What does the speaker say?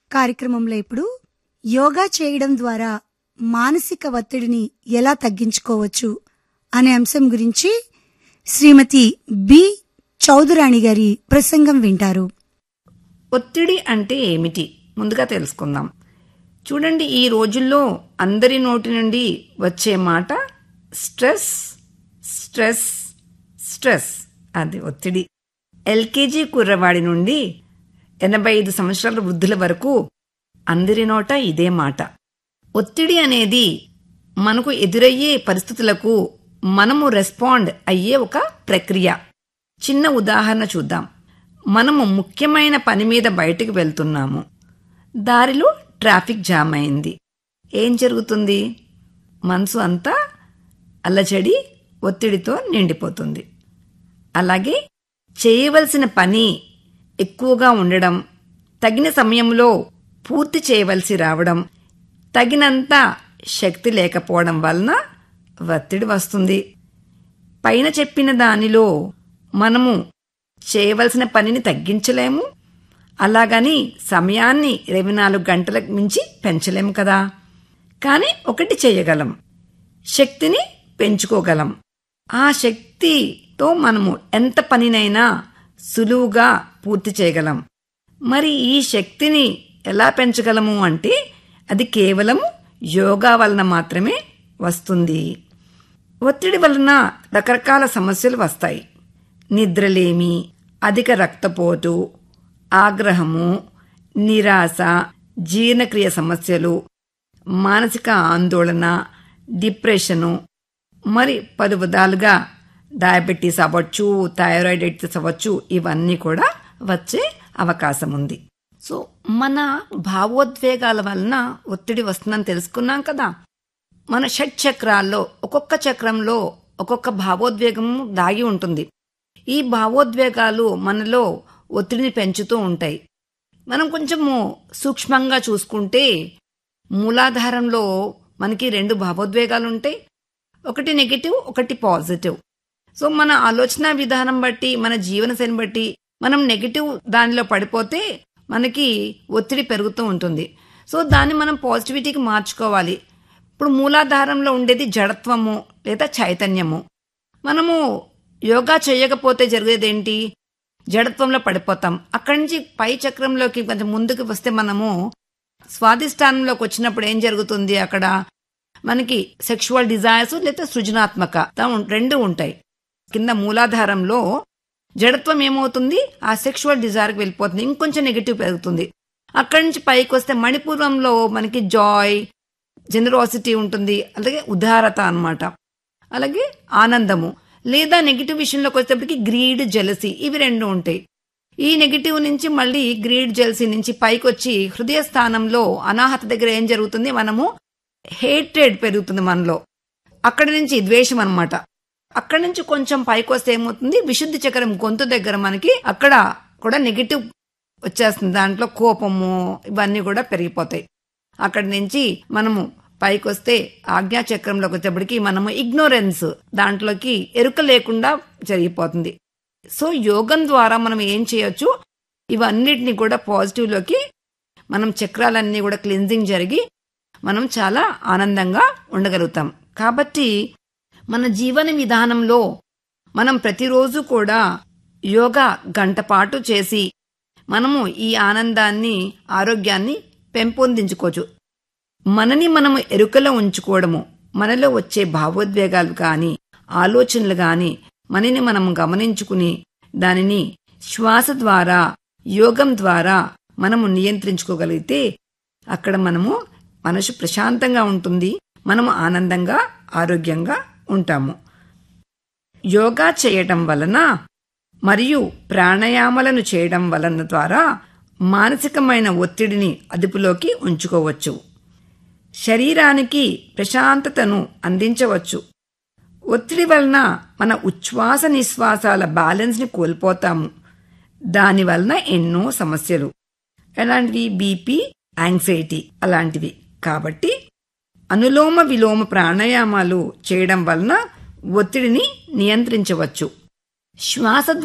కార్యక్రమంలో ఇప్పుడు యోగా చేయడం ద్వారా మానసిక ఒత్తిడిని ఎలా తగ్గించుకోవచ్చు అనే అంశం గురించి శ్రీమతి బి చౌదరాణి గారి ప్రసంగం వింటారు ఒత్తిడి అంటే ఏమిటి ముందుగా తెలుసుకుందాం చూడండి ఈ రోజుల్లో అందరి నోటి నుండి వచ్చే మాట స్ట్రెస్ స్ట్రెస్ స్ట్రెస్ అది ఒత్తిడి ఎల్కేజీ కుర్రవాడి నుండి ఎనభై ఐదు సంవత్సరాల వృద్ధుల వరకు అందరి నోట ఇదే మాట ఒత్తిడి అనేది మనకు ఎదురయ్యే పరిస్థితులకు మనము రెస్పాండ్ అయ్యే ఒక ప్రక్రియ చిన్న ఉదాహరణ చూద్దాం మనము ముఖ్యమైన పని మీద బయటికి వెళ్తున్నాము దారిలో ట్రాఫిక్ జామ్ అయింది ఏం జరుగుతుంది మనసు అంతా అల్లచడి ఒత్తిడితో నిండిపోతుంది అలాగే చేయవలసిన పని ఎక్కువగా ఉండడం తగిన సమయంలో పూర్తి చేయవలసి రావడం తగినంత శక్తి లేకపోవడం వలన ఒత్తిడి వస్తుంది పైన చెప్పిన దానిలో మనము చేయవలసిన పనిని తగ్గించలేము అలాగని సమయాన్ని ఇరవై నాలుగు గంటలకు మించి పెంచలేము కదా కానీ ఒకటి చేయగలం శక్తిని పెంచుకోగలం ఆ శక్తితో మనము ఎంత పనినైనా సులువుగా పూర్తి చేయగలం మరి ఈ శక్తిని ఎలా పెంచగలము అంటే అది కేవలం యోగా వలన మాత్రమే వస్తుంది ఒత్తిడి వలన రకరకాల సమస్యలు వస్తాయి నిద్రలేమి అధిక రక్తపోటు ఆగ్రహము నిరాశ జీర్ణక్రియ సమస్యలు మానసిక ఆందోళన డిప్రెషను మరి పలు విధాలుగా డయాబెటీస్ అవ్వచ్చు థైరాయిడైటిస్ అవ్వచ్చు ఇవన్నీ కూడా వచ్చే అవకాశం ఉంది సో మన భావోద్వేగాల వలన ఒత్తిడి వస్తుందని తెలుసుకున్నాం కదా మన షట్ చక్రాల్లో ఒక్కొక్క చక్రంలో ఒక్కొక్క భావోద్వేగం దాగి ఉంటుంది ఈ భావోద్వేగాలు మనలో ఒత్తిడిని పెంచుతూ ఉంటాయి మనం కొంచెము సూక్ష్మంగా చూసుకుంటే మూలాధారంలో మనకి రెండు భావోద్వేగాలు ఉంటాయి ఒకటి నెగిటివ్ ఒకటి పాజిటివ్ సో మన ఆలోచన విధానం బట్టి మన జీవనశైలిని బట్టి మనం నెగిటివ్ దానిలో పడిపోతే మనకి ఒత్తిడి పెరుగుతూ ఉంటుంది సో దాన్ని మనం పాజిటివిటీకి మార్చుకోవాలి ఇప్పుడు మూలాధారంలో ఉండేది జడత్వము లేదా చైతన్యము మనము యోగా చేయకపోతే జరిగేదేంటి జడత్వంలో పడిపోతాం అక్కడి నుంచి పై చక్రంలోకి కొంచెం ముందుకు వస్తే మనము స్వాధిష్టానంలోకి వచ్చినప్పుడు ఏం జరుగుతుంది అక్కడ మనకి సెక్షువల్ డిజైర్స్ లేదా సృజనాత్మక రెండు ఉంటాయి కింద మూలాధారంలో జడత్వం ఏమవుతుంది ఆ సెక్షువల్ డిజైర్కి వెళ్ళిపోతుంది ఇంకొంచెం నెగిటివ్ పెరుగుతుంది అక్కడి నుంచి పైకి వస్తే మణిపూర్వంలో మనకి జాయ్ జనరాసిటీ ఉంటుంది అలాగే ఉదారత అన్నమాట అలాగే ఆనందము లేదా నెగిటివ్ విషయంలోకి వచ్చేటప్పటికి గ్రీడ్ జెలసీ ఇవి రెండు ఉంటాయి ఈ నెగిటివ్ నుంచి మళ్ళీ గ్రీడ్ జెలసీ నుంచి పైకి వచ్చి హృదయ స్థానంలో అనాహత దగ్గర ఏం జరుగుతుంది మనము హేట్రేడ్ పెరుగుతుంది మనలో అక్కడి నుంచి ద్వేషం అన్నమాట అక్కడి నుంచి కొంచెం పైకి వస్తే ఏమవుతుంది విశుద్ధి చక్రం గొంతు దగ్గర మనకి అక్కడ కూడా నెగిటివ్ వచ్చేస్తుంది దాంట్లో కోపము ఇవన్నీ కూడా పెరిగిపోతాయి అక్కడి నుంచి మనము పైకి వస్తే ఆజ్ఞా చక్రంలోకి వచ్చేప్పటికి మనము ఇగ్నోరెన్స్ దాంట్లోకి ఎరుక లేకుండా జరిగిపోతుంది సో యోగం ద్వారా మనం ఏం చేయొచ్చు ఇవన్నిటిని కూడా పాజిటివ్ లోకి మనం చక్రాలన్నీ కూడా క్లిన్జింగ్ జరిగి మనం చాలా ఆనందంగా ఉండగలుగుతాం కాబట్టి మన జీవన విధానంలో మనం ప్రతిరోజు కూడా యోగా గంట పాటు చేసి మనము ఈ ఆనందాన్ని ఆరోగ్యాన్ని పెంపొందించుకోవచ్చు మనని మనము ఎరుకలో ఉంచుకోవడము మనలో వచ్చే భావోద్వేగాలు కాని ఆలోచనలు గాని మనని మనం గమనించుకుని దానిని శ్వాస ద్వారా యోగం ద్వారా మనము నియంత్రించుకోగలిగితే అక్కడ మనము మనసు ప్రశాంతంగా ఉంటుంది మనము ఆనందంగా ఆరోగ్యంగా ఉంటాము యోగా చేయటం వలన మరియు ప్రాణాయామాలను చేయడం వలన ద్వారా మానసికమైన ఒత్తిడిని అదుపులోకి ఉంచుకోవచ్చు శరీరానికి ప్రశాంతతను అందించవచ్చు ఒత్తిడి వలన మన ఉచ్ఛ్వాస నిశ్వాసాల బ్యాలెన్స్ని కోల్పోతాము దాని వలన ఎన్నో సమస్యలు ఎలాంటివి బీపీ యాంగ్జైటీ అలాంటివి కాబట్టి అనులోమ విలోమ ప్రాణాయామాలు చేయడం వలన ఒత్తిడిని నియంత్రించవచ్చు శ్వాస